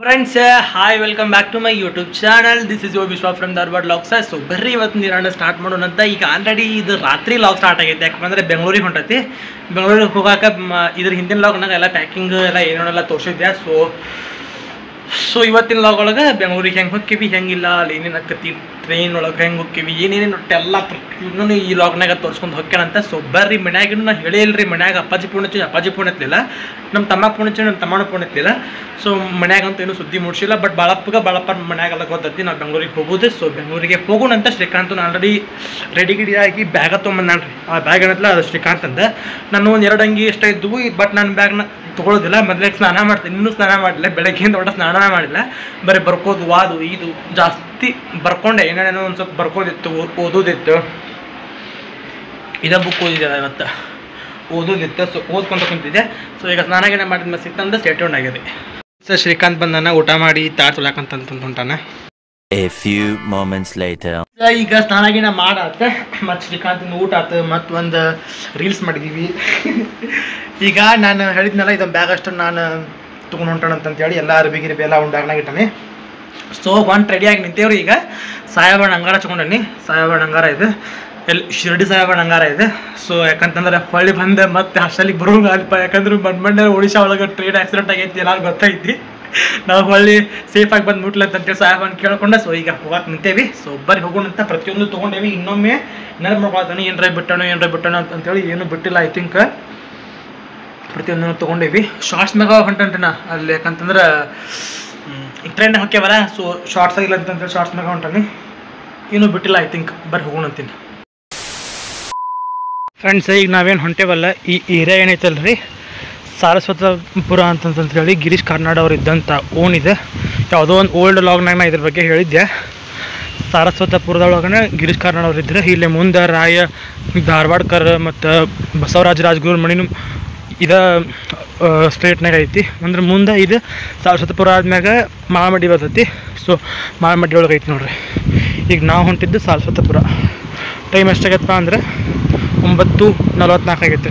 Friends hi welcome back to my YouTube channel this is your Vishwa from Dharwad vlogs so ಬರ್ರಿ ಇವತ್ತು ನೀರಣ್ಣ start ಮಾಡೋಣ ಅಂತ ಈಗ ಆಲ್ರೆಡಿ ಇದು ರಾತ್ರಿ ಲಾಗ್ ಸ್ಟಾರ್ಟ್ ಆಗೈತೆ ಯಾಕಂದ್ರೆ ಬೆಂಗಳೂರಿಗೆ ಹೊಂಟೈತಿ ಬೆಂಗಳೂರಿಗೆ ಹೋಗಾಕ ಮ- ಇದ್ರ ಹಿಂದಿನ ಲಾಗ್ನಾಗ ಎಲ್ಲ ಪ್ಯಾಕಿಂಗ್ ಎಲ್ಲ ಏನೇನೆಲ್ಲ ತೋರಿಸಿದ್ದೆ ಸೊ ಸೊ ಇವತ್ತಿನ ಲಾಗ್ ಒಳಗೆ ಬೆಂಗಳೂರಿಗೆ ಹೆಂಗೆ ಹೋಗ್ತೀವಿ ಹೆಂಗಿಲ್ಲ ಅಲ್ಲಿ ಏನೇನು ಆಕತಿ ಟ್ರೈನ್ ಒಳಗೆ ಹೆಂಗೆ ಹೋಗ್ತೀವಿ ಏನೇನು ಎಲ್ಲ ಪ್ರತಿಯೊಂದೂ ಈ ಲಾಗ್ನಾಗ ತೋರಿಸ್ಕೊಂಡು ಹೋಗ್ಯಾನಂತ ಸೊ ಬರ್ರಿ ಮನ್ಯಾಗ ನಾ ಹೇಳೇ ಇಲ್ರಿ ಮನ್ಯಾಗ ಅಪ್ಪಾಜಿ ಫೋನ್ ಹಚ್ಚಿ ಅಪ್ಪಾಜಿ ಫೋನ್ ಎತ್ತಲಿಲ್ಲ ನಮ್ಮ ತಮ್ಮ ಫೋನ್ ಹಚ್ಚಿ ನಮ್ಮ ತಮ್ಮನ ಫೋನ್ ಎತ್ತಲಿಲ್ಲ ಸೊ ಮನ್ಯಾಗಂತೂ ಏನೂ ಸುದ್ದಿ ಮೂಡಿಸಿಲ್ಲ ಬಟ್ ಬಾಳಪ್ಪಗ ಬಾಳಪ್ಪ ಮನ್ಯಾಗೆಲ್ಲ ಗೊತ್ತೈತಿ ನಾವು ಬೆಂಗಳೂರಿಗೆ ಹೋಗೋದು ಸೊ ಬೆಂಗಳೂರಿಗೆ ಹೋಗೋಣ ಅಂತ ಶ್ರೀಕಾಂತ್ ಆಲ್ರೆಡಿ ರೆಡಿ ಗಿಡಿ ಆಗಿ ಬ್ಯಾಗ ತೊಗೊಂಬಂದ್ರಿ ಆ ಬ್ಯಾಗ್ ಏನತ್ತಲ್ಲ ಅದು ಶ್ರೀಕಾಂತ್ ಅಂತ ನಾನು ಒಂದು ಎರಡು ಅಂಗಿ ಇಷ್ಟ ಇದ್ವು ಬಟ್ ನನ್ನ ಬ್ಯಾಗ್ನ ತೊಗೊಳೋದಿಲ್ಲ ಮೊದಲಿಗೆ ಸ್ನಾನ ಮಾಡ್ತೀನಿ ಇನ್ನೂ ಸ್ನಾನ ಮಾಡಿಲ್ಲ ಬೆಳಗ್ಗೆಯಿಂದ ಒಟ್ಟು ಸ್ನಾನ ಮಾಡಿಲ್ಲ ಬರೀ ಬರ್ಕೋದು ವಾದು ಇದು ಜಾಸ್ತಿ ಬರ್ಕೊಂಡೆ ಏನೇನೋ ಒಂದು ಸ್ವಲ್ಪ ಬರ್ಕೋದಿತ್ತು ಓ- ಓದೋದಿತ್ತು ಇದೇ ಬುಕ್ ಓದಿದ್ದೆ ಇವತ್ತು ಓದೋದಿತ್ತು ಸೊ ಓದ್ಕೊಂತ ಕುಂತಿದ್ದೆ ಸೊ ಈಗ ಸ್ನಾನ ಗಿನ ಮಾಡಿದ ಮೇಲೆ ಸಿಕ್ತಂದ್ರೆ ಸ್ಟೇಟ್ಯೂನ್ ಆಗಿದೆ ಸರ್ ಶ್ರೀಕಾಂತ್ ಬಂದಾನ ಊಟ ಮಾಡಿ ತಾಟ್ ತೊಳಕಂತ ಹೊಂಟಾನ A few moments later. ಈಗ ಸ್ನಾನ ಗಿನ ಮಾಡಾತ ಮತ್ತು ಶ್ರೀಕಾಂತಿನ ಊಟ ಆತು ಮತ್ತು ಒಂದು ರೀಲ್ಸ್ ಮಾಡಿದ್ದೀವಿ ಈಗ ನಾನು ಹೇಳಿದ್ನಲ್ಲ ಇದೊಂದು ಬ್ಯಾಗ್ ಅಷ್ಟು ನಾನು ತೊಗೊಂಡು ಹೊಂಟೋಣ ಅಂತಂತೇಳಿ ಎಲ್ಲ ಅರ್ಬಿ ಗಿರ್ಬಿ ಎಲ್ಲ ಒಂದು ಬ್ಯಾಗ್ನಾಗ ಇಟ್ಟಾನೆ ಸೊ ಒಂದು ರೆಡಿಯಾಗಿ ನಿಂತೇವ್ರಿ ಈಗ ಸಾಹೇಬಣ್ಣ ಅಂಗಾರ ತಗೊಂಡನಿ ಸಾಹೇಬಣ್ಣ ಅಂಗಾರ ಇದೆ ಎಲ್ಲಿ ಶಿರಡಿ ಸಾಹೇಬಣ್ಣ ಅಂಗಾರ ಇದೆ ಸೊ ಯಾಕಂತಂದ್ರೆ ಹೊಳ್ಳಿ ಬಂದೆ ಮತ್ತೆ ಹಾಸ್ಟೆಲಿಗೆ ಬರೋಂಗ ಅಲ್ಪ ಯಾಕಂದ್ರೆ ಬಂಡ್ಮಂಡ್ಯ ಒಡಿಶಾ ಒಳಗೆ ಟ್ರೈನ್ ಆಕ್ಸಿಡೆಂಟ್ ಆಗೈತಿ ಎಲ್ಲ ಗೊತ್ತೈತಿ ನಾವು ಹೊಳ್ಳಿ ಸೇಫಾಗಿ ಬಂದು ಮುಟ್ಲ ಅಂತೇಳಿ ಸಾಹೇಬನ್ ಕೇಳ್ಕೊಂಡೆ ಸೊ ಈಗ ಹೋಗಕ್ಕೆ ನಿಂತೇವಿ ಸೊ ಒಬ್ಬರಿ ಹೋಗೋಣ ಅಂತ ಪ್ರತಿಯೊಂದು ತೊಗೊಂಡೇವಿ ಇನ್ನೊಮ್ಮೆ ನೆನಪು ಮಾಡ್ಕೊಳ್ತಾನೆ ಏನರ ಬಿಟ್ಟಣೋ ಏನರ ಬಿಟ್ಟಣೋ ಅಂತೇಳಿ ಏನು ಬಿಟ್ಟಿಲ್ಲ ಐ ಥಿಂಕ್ ಪ್ರತಿಯೊಂದನ್ನು ತೊಗೊಂಡೇವಿ ಶಾರ್ಟ್ಸ್ ಮ್ಯಾಗ ಹೊಂಟನ್ರಿ ನಾ ಅಲ್ಲಿ ಯಾಕಂತಂದ್ರೆ ಟ್ರೈನ್ ಹಾಕ್ಯಾವಲ್ಲ ಸೊ ಶಾರ್ಟ್ಸ್ ಆಗಿಲ್ಲ ಅಂತಂದ್ರೆ ಶಾರ್ಟ್ಸ್ ಮ್ಯಾಗ ಹೊಂಟಾನಿ ಇನ್ನೂ ಬಿಟ್ಟಿಲ್ಲ ಐ ಥಿಂಕ್ ಬರ್ರಿ ಹೋಗೋಣ ಅಂತೀನಿ ಫ್ರೆಂಡ್ಸ್ ಈಗ ನಾವೇನು ಹೊಂಟೇವಲ್ಲ ಈ ಏರಿಯಾ ಏನೈತಲ್ರಿ ಸಾರಸ್ವತಪುರ ಅಂತಂತ ಹೇಳಿ ಗಿರೀಶ್ ಕಾರ್ನಾಡ್ ಅವ್ರು ಇದ್ದಂಥ ಓನ್ ಇದೆ ಯಾವುದೋ ಒಂದು ಓಲ್ಡ್ ಲಾಗ್ನಾಗ ನಾ ಇದ್ರ ಬಗ್ಗೆ ಹೇಳಿದ್ದೆ ಸಾರಸ್ವತಪುರದೊಳಗನೆ ಗಿರೀಶ್ ಕಾರ್ನಾಡ್ ಅವ್ರು ಇದ್ರೆ ಇಲ್ಲಿ ಮುಂದೆ ರಾಯ ಧಾರವಾಡ್ಕರ್ ಮತ್ತು ಬಸವರಾಜ ರಾಜಗುರು ಮಣಿನೂ ಇದ ಸ್ಟೇಟ್ನಾಗ ಐತಿ ಅಂದ್ರೆ ಮುಂದೆ ಇದು ಸಾರಸ್ವತಪುರ ಆದ್ಮ್ಯಾಗ ಮಾಳಮಡ್ಡಿ ಬರ್ತೈತಿ ಸೊ ಮಾಳಮಡ್ಡಿ ಒಳಗೆ ಐತಿ ನೋಡ್ರಿ ಈಗ ನಾವು ಹೊಂಟಿದ್ದು ಸಾರಸ್ವತಪುರ ಟೈಮ್ ಎಷ್ಟಾಗೈತಪ್ಪ ಅಂದ್ರೆ ಒಂಬತ್ತು ನಲವತ್ನಾಲ್ಕು ಆಗೈತೆ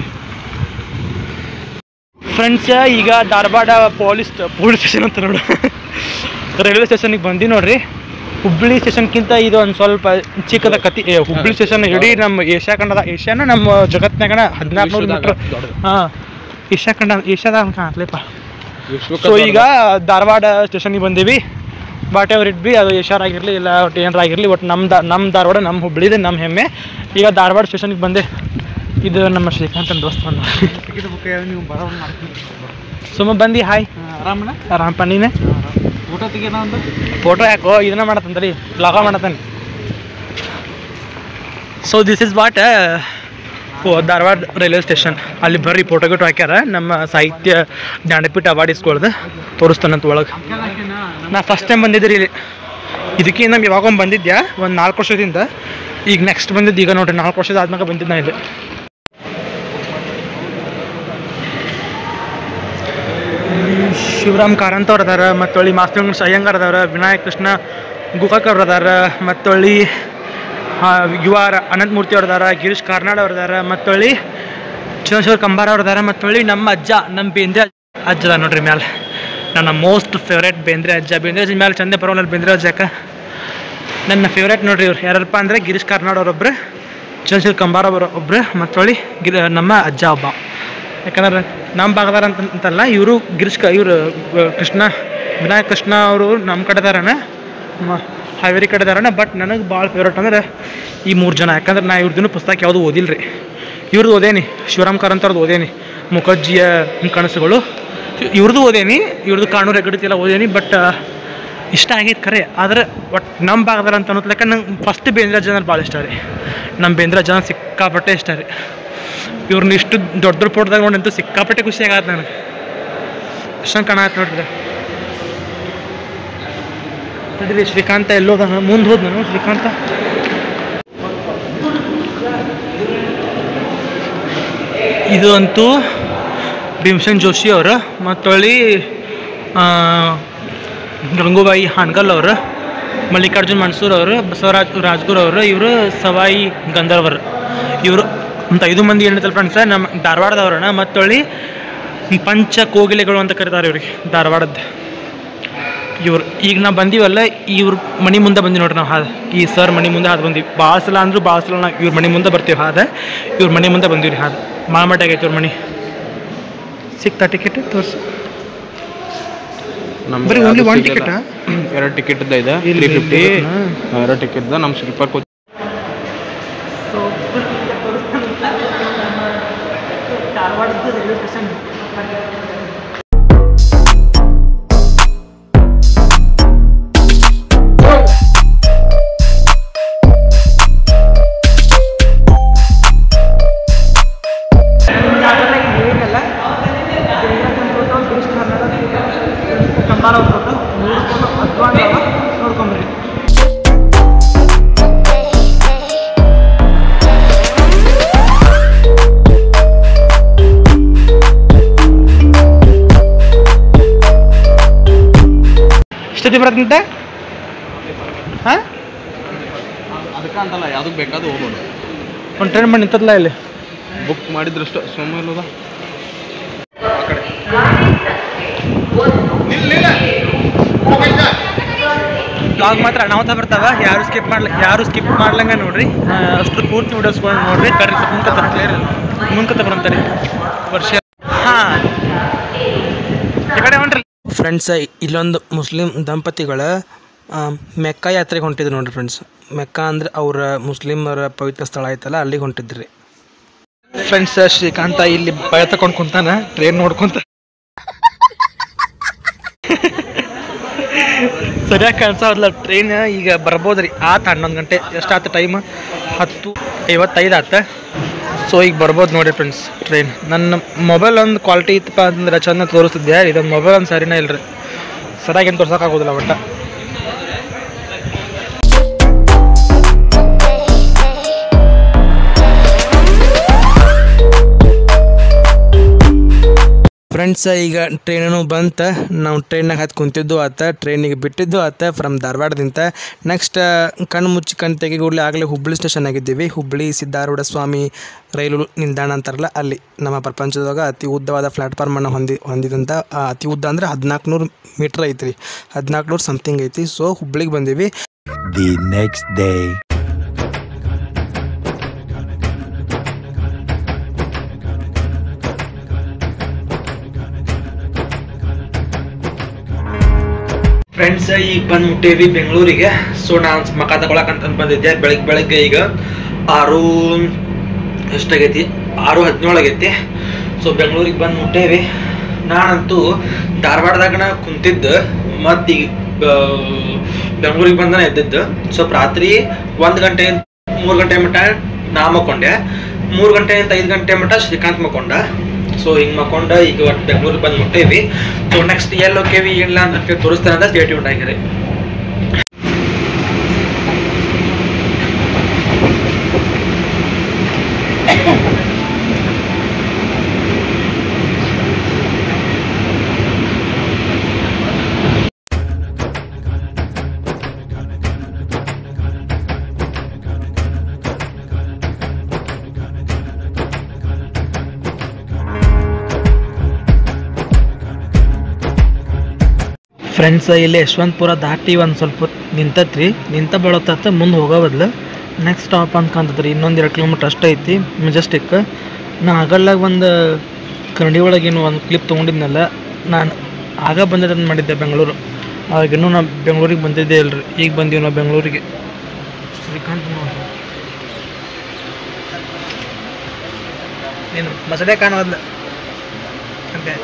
ಫ್ರೆಂಡ್ಸ್ ಈಗ ಧಾರವಾಡ ಪೊಲೀಸ್ ಪೊಲೀಸ್ ಸ್ಟೇಷನ್ ಅಂತ ನೋಡು ರೈಲ್ವೆ ಸ್ಟೇಷನಿಗೆ ಬಂದಿ ನೋಡ್ರಿ ಹುಬ್ಳಿ ಸ್ಟೇಷನ್ಗಿಂತ ಇದು ಒಂದು ಸ್ವಲ್ಪ ಚಿಕ್ಕದ ಕತಿ ಏ, ಹುಬ್ಳಿ ಸ್ಟೇಷನ್ ಇಡೀ ನಮ್ಮ ಏಷ್ಯಾ ಖಂಡದ ಏಷ್ಯಾನ ನಮ್ಮ ಜಗತ್ನಾಗನ ಹದಿನಾಲ್ಕು ಮೀಟ್ರ್ ಹಾಂ ಏಷ್ಯಾ ಖಂಡ ಏಷ್ಯಾದಾಗ ಕಾಣ್ತಲೇಪ್ಪ ಸೊ ಈಗ ಧಾರವಾಡ ಸ್ಟೇಷನಿಗೆ ಬಂದೀವಿ ಬಾಟ್ ಎವರ್ ಇಟ್ ಬಿ ಅದು ಏಷ್ಯಾರಾಗಿರಲಿ ಇಲ್ಲ ಒಟ್ಟು ಏನಾರಾಗಿರಲಿ ಒಟ್ಟು ನಮ್ಮ ದಾ ನಮ್ಮ ಧಾರವಾಡ ನಮ್ಮ ಹುಬ್ಳಿದೆ ನಮ್ಮ ಹೆಮ್ಮೆ ಈಗ ಧಾರವಾಡ ಸ್ಟೇಷನಿಗೆ ಬಂದೆ ಇದು ನಮ್ಮ ಶ್ರೀಕಾಂತನ ದೋಸ್ತ ಬಂದ ನೀವು ಬರೋಣ ಮಾಡ್ತೀನಿ ಸುಮ್ಮ ಬಂದು ಹಾಯ್ ಆರಾಮಣ್ಣ ಆರಾಮಪ್ಪ ನೀನೆ ಊಟ ತೆಗಿಯೋಣ ಅಂತ ಫೋಟೋ ಯಾಕೋ ಇದನ್ನ ಮಾಡತ್ತಂತರಿ ಬ್ಲಾಗ ಮಾಡತ್ತಾನೆ so this is what Dharwad railway station ಅಲ್ಲಿ ಬರ್ರಿ ಫೋಟೋ ಗಿಟೋ ಹಾಕ್ಯಾರ ನಮ್ಮ ಸಾಹಿತ್ಯ ಜ್ಞಾನಪೀಠ ಅವಾರ್ಡ್ ಇಸ್ಕೊಳ್ದು ತೋರಿಸ್ತಾನಂತ ಒಳಗೆ ನಾ ಫಸ್ಟ್ ಟೈಮ್ ಬಂದಿದ್ದೆ ಇಲ್ಲಿ ಇದಕ್ಕೆ ನಮ್ಗೆ ಯಾವಾಗ ಬಂದಿದ್ಯಾ ಒಂದು ನಾಲ್ಕು ವರ್ಷದಿಂದ ಈಗ ನೆಕ್ಸ್ಟ್ ಬಂದಿದ್ದು ಈಗ ನೋಡ್ರಿ ನಾಲ್ಕು ವರ್ಷದ ಆದ್ಮೇಲೆ ಬಂದಿದ್ದು ನಾ ಇಲ್ಲಿ ಶಿವರಾಮ್ ಕಾರಂತ್ ಅವ್ರು ಅದಾರ ಮತ್ತು ಹೊಳ್ಳಿ ಮಾಸ್ತಂಗ ಅಯ್ಯಂಗಾರ್ ಅದಾರ ವಿನಾಯಕ್ ಕೃಷ್ಣ ಗುಕಾಕ್ ಅವ್ರು ಅದಾರ ಮತ್ತು ಹೊಳ್ಳಿ ಯುವ ರ- ಅನಂತಮೂರ್ತಿ ಅವ್ರು ಅದಾರ ಗಿರೀಶ್ ಕಾರ್ನಾಡ್ ಅವ್ರು ಅದಾರ ಮತ್ತು ಹೊಳ್ಳಿ ಚಂದ್ರಶೇಖರ್ ಕಂಬಾರ ಅವ್ರು ಅದಾರ ಮತ್ತು ಹೊಳ್ಳಿ ನಮ್ಮ ಅಜ್ಜ ನಮ್ಮ ಬೇಂದ್ರೆ ಅಜ್ಜ ಅದ ನೋಡ್ರಿ ಮ್ಯಾಲೆ ನನ್ನ ಮೋಸ್ಟ್ ಫೇವ್ರೇಟ್ ಬೇಂದ್ರೆ ಅಜ್ಜ ಬೇಂದ್ರೆ ಅಜ್ಜ ಮ್ಯಾಲೆ ಚಂದ ಬರೋಲ್ಲ ಬೇಂದ್ರೆ ಅಜ್ಜಕ್ಕ ನನ್ನ ಫೇವ್ರೇಟ್ ನೋಡ್ರಿ ಇವ್ರು ಯಾರಪ್ಪ ಅಂದರೆ ಗಿರೀಶ್ ಕಾರ್ನಾಡ್ ಅವರೊಬ್ರು ಚಂದ್ರಶೇಖರ್ ಕಂಬಾರ ಅವರು ಒಬ್ರು ಮತ್ತು ಹೊಳ್ಳಿ ಗಿರಿ ನಮ್ಮ ಅಜ್ಜ ಒಬ್ಬ ಯಾಕಂದ್ರೆ ನಮ್ಮ ಭಾಗದಾರ ಅಂತ ಅಂತಲ್ಲ ಇವರು ಗಿರೀಶ್ ಕ ಇವರು ಕೃಷ್ಣ ವಿನಾಯಕ್ ಕೃಷ್ಣ ಅವರು ನಮ್ಮ ಕಡೆದಾರನ ಹಾವೇರಿ ಕಡೆದಾರನ ಬಟ್ ನನಗೆ ಭಾಳ ಫೇವ್ರೇಟ್ ಅಂದ್ರೆ ಈ ಮೂರು ಜನ ಯಾಕಂದ್ರೆ ನಾ ಇವ್ರದ್ದು ಪುಸ್ತಕ ಯಾವುದು ಓದಿಲ್ಲ ರೀ ಇವ್ರದ್ದು ಓದೇನಿ ಶಿವರಾಮ್ ಕಾರಂತ್ ಅವ್ರದ್ದು ಓದೇನಿ ಮುಖರ್ಜಿಯ ಕನಸುಗಳು ಇವ್ರದ್ದು ಓದೇನಿ ಇವ್ರದ್ದು ಕಾಣೂರು ಹೆಗ್ಗಡತಿ ಎಲ್ಲ ಓದೇನಿ ಬಟ್ ಇಷ್ಟ ಆಗೈತೆ ಖರೆ ಆದ್ರೆ ಒಟ್ಟು ನಮ್ಮ ಭಾಗದಾರ ಅಂತ ಅನ್ನೋದ್ಲೆಕ್ಕ ನಂಗೆ ಫಸ್ಟ್ ಬೇಂದ್ರ ಜನ ಭಾಳ ಇಷ್ಟ ರೀ ನಮ್ಮ ಬೇಂದ್ರ ಜನ ಸಿಕ್ಕಾಪಟ್ಟೆ ಇಷ್ಟ ರೀ ಇವ್ರನ್ನ ಇಷ್ಟು ದೊಡ್ಡ ದೊಡ್ಡ ಫೋಟೋದಾಗ ನೋಡಂತೂ ಸಿಕ್ಕಾಪಟ್ಟೆ ಖುಷಿ ಆಗತ್ತೆ ನನಗೆ ಅಷ್ಟೊಂದು ಕಾಣತ್ತೆ ನೋಡ್ರಿ ನೋಡಿರಿ ಶ್ರೀಕಾಂತ ಎಲ್ಲೋದ ಮುಂದೆ ಹೋದ್ ನಾನು ಶ್ರೀಕಾಂತ ಇದು ಅಂತೂ ಭೀಮಸೇನ್ ಜೋಶಿ ಅವರು ಮತ್ತೊಳ್ಳಿ ಗಂಗೂಬಾಯಿ ಹಾನ್ಗಲ್ ಅವರು ಮಲ್ಲಿಕಾರ್ಜುನ್ ಮನ್ಸೂರ್ ಅವರು ಬಸವರಾಜ್ ರಾಜ್ಗುರು ಅವರು ಇವರು ಸವಾಯಿ ಗಂಧರ್ವರು ಇವರು ಅಂತ ಐದು ಮಂದಿ ಏನೈತಲ್ಲ ಫ್ರೆಂಡ್ಸ್ ನಮ್ಮ ಧಾರವಾಡದವ್ರಣ ಮತ್ತೊಳ್ಳಿ ಪಂಚ ಕೋಗಿಲೆಗಳು ಅಂತ ಕರೀತಾರೆ ಇವ್ರಿಗೆ ಧಾರವಾಡದ್ದು ಇವ್ರು ಈಗ ನಾವು ಬಂದೀವಲ್ಲ ಇವ್ರ ಮನೆ ಮುಂದೆ ಬಂದಿ ನೋಡ್ರಿ ನಾವು ಹಾದ ಈ ಸರ್ ಮನೆ ಮುಂದೆ ಹಾದು ಬಂದೀವಿ ಭಾಳ ಸಲ ಅಂದ್ರೂ ಭಾಳ ಸಲ ನಾವು ಇವ್ರ ಮನೆ ಮುಂದೆ ಬರ್ತೀವಿ ಹಾದ ಇವ್ರ ಮನೆ ಮುಂದೆ ಬಂದೀವಿ ರೀ ಹಾದು ಮಾಮಟ ಆಗೈತೆ ಇವ್ರ ಮನೆ ಸಿಕ್ತಾ ಟಿಕೆಟ್ ತೋರಿಸಿ ಬರೀ only one ticket ಆ? ಎರಡು ಟಿಕೆಟ್ ಇದೆ ಇಲ್ಲಿ ತ್ರೀ ಫಿಫ್ಟಿ ಇಲ್ಲಿ ಎರಡು ಟಿಕೆಟ್ ನಮ್ಮ ಸ್ಲೀಪರ್ ಕೋಚ್ ಧಾರವಾಡದ ರೈಲ್ವೆ ಸ್ಟೇಷನ್ ನೋಡ್ಕೊಂಬರ್ರಿ ಎಷ್ಟೊತ್ತಿ ಬರತ್ತಂತೆ ಹಾಂ ಅದಕ್ಕೆ ಅಂತಲ್ಲ ಯಾವುದಕ್ಕೆ ಬೇಕಾದ್ರೂ ಹೋಗ್ಬೋದು ಒಂದು ಟ್ರೈನ್ ಮಾಡಿ ನಿಂತದ್ಲ ಇಲ್ಲಿ ಬುಕ್ ಮಾಡಿದ್ರಷ್ಟು ಸೋಮ ಇಲ್ಲದ ಬ್ಲಾಗ್ ಮಾತ್ರ ಅನಾಹುತ ಬರ್ತಾವ ಯಾರು ಸ್ಕಿಪ್ ಮಾಡ್ಲ ಯಾರು ಸ್ಕಿಪ್ ಮಾಡ್ಲಂಗ ನೋಡ್ರಿ ಆ, ಅಷ್ಟು ಪೂರ್ತಿ ವಿಡಿಯೋಸ್ಕೊಂಡು ನೋಡ್ರಿ ಕರ್ರಿ ಸ್ವಲ್ಪ ಮುನ್ಕತ್ತ ಕ್ಲಿಯರ್ ಮುನ್ಕತ್ತ ಬರಂತಾರೆ ವರ್ಷ ಹಾಂ ಈ ಕಡೆ ಹೊಂಟ್ರಿ ಫ್ರೆಂಡ್ಸ್ ಇಲ್ಲೊಂದು ಮುಸ್ಲಿಂ ದಂಪತಿಗಳ ಆ, ಮೆಕ್ಕ ಯಾತ್ರೆಗೆ ಹೊಂಟಿದ್ರು ನೋಡ್ರಿ ಫ್ರೆಂಡ್ಸ್ ಮೆಕ್ಕ ಅಂದ್ರೆ ಅವರ ಮುಸ್ಲಿಮರ ಪವಿತ್ರ ಸ್ಥಳ ಐತಲ್ಲ ಅಲ್ಲಿಗೆ ಹೊಂಟಿದ್ರಿ ಫ್ರೆಂಡ್ಸ್ ಶ್ರೀಕಾಂತ ಇಲ್ಲಿ ಭಯ ತಗೊಂಡು ಕುಂತಾನ ಟ್ರೈನ್ ನೋಡ್ಕೊಂತ ಸರಿಯಾಗಿ ಕಾಣಿಸೋದಿಲ್ಲ ಟ್ರೈನ್ ಈಗ ಬರ್ಬೋದ್ರಿ ಆತ ಹನ್ನೊಂದು ಗಂಟೆ ಎಷ್ಟಾತ ಟೈಮ್ ಹತ್ತು ಐವತ್ತೈದು ಆತ ಸೊ ಈಗ ಬರ್ಬೋದು ನೋಡಿ ಫ್ರೆಂಡ್ಸ್ ಟ್ರೈನ್ ನನ್ನ ಮೊಬೈಲ್ ಒಂದು ಕ್ವಾಲಿಟಿ ಇತ್ತಪ್ಪ ಅಂತಂದ್ರೆ ಚಂದ ತೋರಿಸ್ತಿದ್ದೆ ಇದೊಂದು ಮೊಬೈಲ್ ಒಂದು ಸರಿನೇ ಇಲ್ರಿ ಸರಿಯಾಗಿ ಏನು ತೋರ್ಸೋಕ್ಕಾಗೋದಿಲ್ಲ ಒಟ್ಟ ಫ್ರೆಂಡ್ಸ್ ಈಗ ಟ್ರೈನೂ ಬಂತ ನಾವು ಟ್ರೈನಾಗ ಹತ್ತು ಕುಂತಿದ್ದು ಆತ ಟ್ರೈನಿಗೆ ಬಿಟ್ಟಿದ್ದು ಆತ ಫ್ರಮ್ ಧಾರವಾಡದಿಂದ ನೆಕ್ಸ್ಟ್ ಕಣ್ಣು ಮುಚ್ಚಿ ಕಣ್ಣು ತೆಗಿಗೂಡ್ಲೆ ಆಗಲೇ ಹುಬ್ಬಳ್ಳಿ ಸ್ಟೇಷನ್ ಆಗಿದ್ದೀವಿ ಹುಬ್ಬಳ್ಳಿ ಸಿದ್ಧಾರೂಢ ಸ್ವಾಮಿ ರೈಲು ನಿಲ್ದಾಣ ಅಂತಾರಲ್ಲ ಅಲ್ಲಿ ನಮ್ಮ ಪ್ರಪಂಚದಾಗ ಅತಿ ಉದ್ದವಾದ ಪ್ಲಾಟ್ಫಾರ್ಮನ್ನು ಹೊಂದಿ ಹೊಂದಿದಂಥ ಆ, ಅತಿ ಉದ್ದ ಅಂದರೆ ಹದಿನಾಲ್ಕು ನೂರು ಮೀಟ್ರ್ ಐತ್ರಿ ಹದಿನಾಲ್ಕು ನೂರು ಸಮಥಿಂಗ್ ಐತಿ ಸೊ ಹುಬ್ಬಳ್ಳಿಗೆ ಬಂದೀವಿ The next day. ಫ್ರೆಂಡ್ಸ್ ಈಗ ಬಂದು ಮುಟ್ಟೇವಿ ಬೆಂಗಳೂರಿಗೆ ಸೊ ನಾನು ಮಕ ತಗೊಳಕಂತ ಬಂದಿದ್ದೆ ಬೆಳಗ್ಗೆ ಬೆಳಗ್ಗೆ ಈಗ ಆರು ಎಷ್ಟಾಗೈತಿ ಆರು ಹದಿನೇಳು ಆಗೈತಿ ಸೊ ಬೆಂಗಳೂರಿಗೆ ಬಂದು ಮುಟ್ಟೇವಿ ನಾನಂತೂ ಧಾರವಾಡದಾಗನ ಕುಂತಿದ್ದು ಮತ್ತು ಈಗ ಬೆಂಗಳೂರಿಗೆ ಬಂದನ ಎದ್ದಿದ್ದು ಸ್ವಲ್ಪ ರಾತ್ರಿ ಒಂದು ಗಂಟೆ ಮೂರು ಗಂಟೆ ಮಟ್ಟ ನಾ ಮಕ್ಕೊಂಡೆ ಮೂರು ಗಂಟೆಯಿಂದ ಐದು ಗಂಟೆ ಮಟ್ಟ ಶ್ರೀಕಾಂತ್ ಮಕ್ಕೊಂಡ ಸೊ ಹಿಂಗೆ ಮಕ್ಕೊಂಡ ಈಗ ಒಟ್ಟು ಬೆಂಗಳೂರಿಗೆ ಬಂದು ಮುಟ್ಟೇವಿ ಸೊ ನೆಕ್ಸ್ಟ್ ಎಲ್ಲಿ ಹೋಕ್ಕೇವಿ ಇಲ್ಲ ಅಂತ ತೋರಿಸ್ತಾನೆ ಅಂತ ಸ್ಟೇಟ್ ಯೂನ್ ಆಗಿರಿ ಫ್ರೆಂಡ್ಸ್ ಇಲ್ಲಿ ಯಶವಂತಪುರ ದಾಟಿ ಒಂದು ಸ್ವಲ್ಪ ಹೊತ್ತು ನಿಂತತ್ರಿ ನಿಂತ ಬೆಳತ್ತ ಮುಂದೆ ಹೋಗೋ ಬದ್ಲು ನೆಕ್ಸ್ಟ್ ಸ್ಟಾಪ್ ಅಂತ ಕಾಣ್ತದ್ರಿ ಇನ್ನೊಂದು ಎರಡು ಕಿಲೋಮೀಟ್ರ್ ಅಷ್ಟೇ ಐತಿ ಮೆಜೆಸ್ಟಿಕ್ ನಾ ಆಗಲ್ಲಾಗ ಒಂದು ಕನ್ನಡಿ ಒಳಗೇನು ಒಂದು ಕ್ಲಿಪ್ ತೊಗೊಂಡಿದ್ನಲ್ಲ ನಾನು ಆಗ ಬಂದಿದ್ದು ಮಾಡಿದ್ದೆ ಬೆಂಗಳೂರು ಅವಾಗಿನ್ನೂ ನಾ ಬೆಂಗಳೂರಿಗೆ ಬಂದಿದ್ದೇ ಇಲ್ರಿ ಈಗ ಬಂದೀವಿ ನಾವು ಬೆಂಗಳೂರಿಗೆ ಶ್ರೀಕಾಂತ್ ನೋಡ್ರಿ ಏನು ಬಸಡೆ ಕಾಣೋದ್ಲ ಅಂತೆ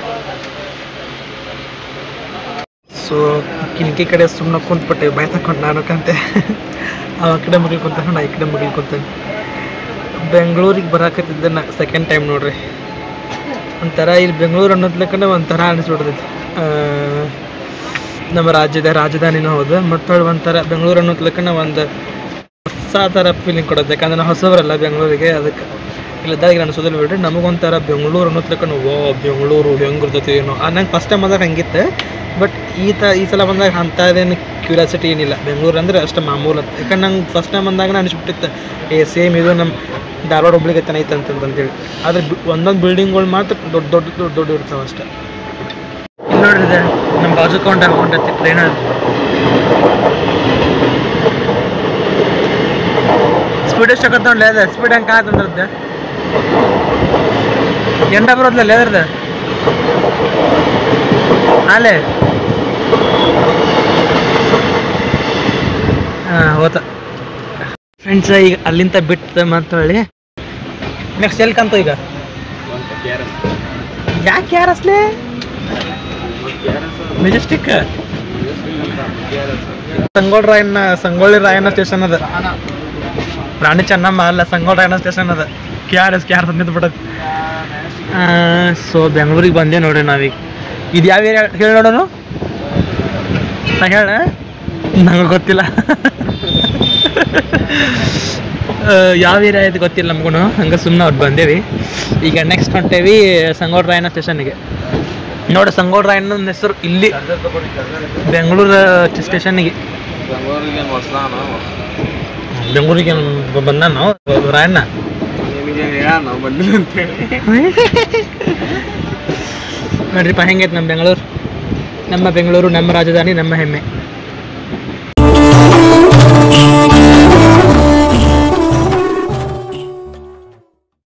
ಸೊ ಕಿಟಕಿ ಕಡೆ ಸುಮ್ಮನೆ ಕುಂತ್ಬಿಟ್ಟೆ ಬಾಯ್ ತಕೊಂಡು ನಾನು ಕಂತೆ ಅವ ಆ ಕಡೆ ಮಗಳು ಕುಂತ ನಾ ಈ ಕಡೆ ಮಗಳು ಕುಂತಾನೆ ಬೆಂಗಳೂರಿಗೆ ಬರಾಕತ್ತಿದ್ದೆ ನಾ ಸೆಕೆಂಡ್ ಟೈಮ್ ನೋಡ್ರಿ ಒಂಥರ ಇಲ್ಲಿ ಬೆಂಗಳೂರು ಅನ್ನೋದ್ಲಕ್ಕನೆ ಒಂಥರ ಅನಿಸ್ಬಿಡ್ತೈತಿ ಆ, ನಮ್ಮ ರಾಜ್ಯದ ರಾಜಧಾನಿನೂ ಹೌದು ಮತ್ತು ಒಂಥರ ಬೆಂಗಳೂರು ಅನ್ನೋದ್ಲಕ್ಕನೆ ಒಂದು ಹೊಸ ಥರ ಫೀಲಿಂಗ್ ಕೊಡುತ್ತೆ ಯಾಕಂದ್ರೆ ನಾವು ಹೊಸಬರಲ್ಲ ಬೆಂಗಳೂರಿಗೆ ಅದಕ್ಕೆ ಇಲ್ಲದಾಗ ಅನ್ಸೋದಿಲ್ಲ ಬಿಡ್ರಿ ನಮಗೊಂಥರ ಬೆಂಗಳೂರು ಅನ್ನೋದ್ಲಕ್ಕನು ಓ ಬೆಂಗಳೂರು ಹೆಂಗಿರ್ತೈತಿ ಏನೋ ನಂಗೆ ಫಸ್ಟ್ ಟೈಮ್ ಬಂದಾಗ ಹಂಗಿತ್ತು ಬಟ್ ಈ ತ ಈ ಸಲ ಬಂದಾಗ ಅಂಥದ್ದೇನು ಕ್ಯೂರಿಯಾಸಿಟಿ ಏನಿಲ್ಲ ಬೆಂಗಳೂರು ಅಂದ್ರೆ ಅಷ್ಟು ಮಾಮೂಲು ಅಂತ ಯಾಕಂದ್ರೆ ನಂಗೆ ಫಸ್ಟ್ ಟೈಮ್ ಬಂದಾಗ ಅನಿಸ್ಬಿಟ್ಟಿತ್ತು ಏ ಸೇಮ್ ಇದು ನಮ್ಮ ಧಾರವಾಡ ಹುಬ್ಳಿಗೆ ಐತೆ ಐತೆ ಅಂತಂತೇಳಿ ಆದರೆ ಒಂದೊಂದು ಬಿಲ್ಡಿಂಗ್ಗಳು ಮಾತ್ರ ದೊಡ್ಡ ದೊಡ್ಡ ದೊಡ್ಡ ದೊಡ್ಡ ಇರ್ತಾವೆ ಅಷ್ಟೇ ಇಲ್ಲಿ ನೋಡ್ರಿ ಇದೆ ನಮ್ಮ ಬಾಜು ಕೌಂಟರ್ ಹೊಂಟೈತಿ ಟ್ರೈನ್ ಸ್ಪೀಡ್ ಎಷ್ಟು ಆಗತ್ತೆ ನೋಡ್ಲಿ ಅದ ಸ್ಪೀಡ್ ಹೆಂಗೆ ಕಾಯ್ತಂದ್ರದ್ದೆ ಎಂಡ ಬರೋದ್ಲಲ್ಲ ಎದ್ರದ್ದು ಅಲ್ಲೇ ಹಾಂ ಹೋತ ಫ್ರೆಂಡ್ಸ್ ಈಗ ಅಲ್ಲಿಂದ ಬಿಟ್ಟು ಮಾತಾಡಿ ನೆಕ್ಸ್ಟ್ ಎಲ್ಲಿ ಕಂತು ಈಗ ಯಾಕೆ ಯಾರಸ್ಲೆ ಮೆಜೆಸ್ಟಿಕ್ ಸಂಗೋಳ ರಾಯಣ್ಣ ಸಂಗೊಳ್ಳಿ ರಾಯಣ್ಣ ಸ್ಟೇಷನ್ ಅದ ರಾಣಿ ಚೆನ್ನಮ್ಮ ಅಲ್ಲ ಸಂಗೊಳ್ಳಿ ರಾಯಣ್ಣ ಸ್ಟೇಷನ್ ಅದ K R S K R ನಿಂತು ಬಿಡತ್ತೆ ಸೊ ಬೆಂಗಳೂರಿಗೆ ಬಂದೆ ನೋಡ್ರಿ ನಾವೀಗ ಇದು ಯಾವ ಏರಿಯಾ ಹೇಳಿ ನೋಡೋಣ ನಾ ಹೇಳ ನಂಗೆ ಗೊತ್ತಿಲ್ಲ ಆ, ಯಾವ ಏರಿಯಾ ಐತೆ ಗೊತ್ತಿಲ್ಲ ನಮಗೂ ಹಂಗೆ ಸುಮ್ಮನೆ ಅವ್ರು ಬಂದೇವಿ ಈಗ ನೆಕ್ಸ್ಟ್ ಹೊಂಟೇವಿ ಸಂಗೋಳ ರಾಯಣ್ಣ ಸ್ಟೇಷನ್ಗೆ ನೋಡಿ ಸಂಗೋಳ ರಾಯಣ್ಣನ ಹೆಸರು ಇಲ್ಲಿ ಬೆಂಗಳೂರು ಸ್ಟೇಷನ್ಗೆ ಬೆಂಗಳೂರಿಗೆ ಹೊಸ್ದಾನ ಬೆಂಗಳೂರಿಗೆ ಬಂದ ನಾವು ರಾಯಣ್ಣ ನಿಮಗೆ ನಾವು ಬಂದಿಲ್ಲ ಅಂತೇಳಿ ನೋಡ್ರಿಪ್ಪ ಹೆಂಗೈತೆ ನಮ್ಮ ಬೆಂಗಳೂರು ನಮ್ಮ ಬೆಂಗಳೂರು ನಮ್ಮ ರಾಜಧಾನಿ ನಮ್ಮ ಹೆಮ್ಮೆ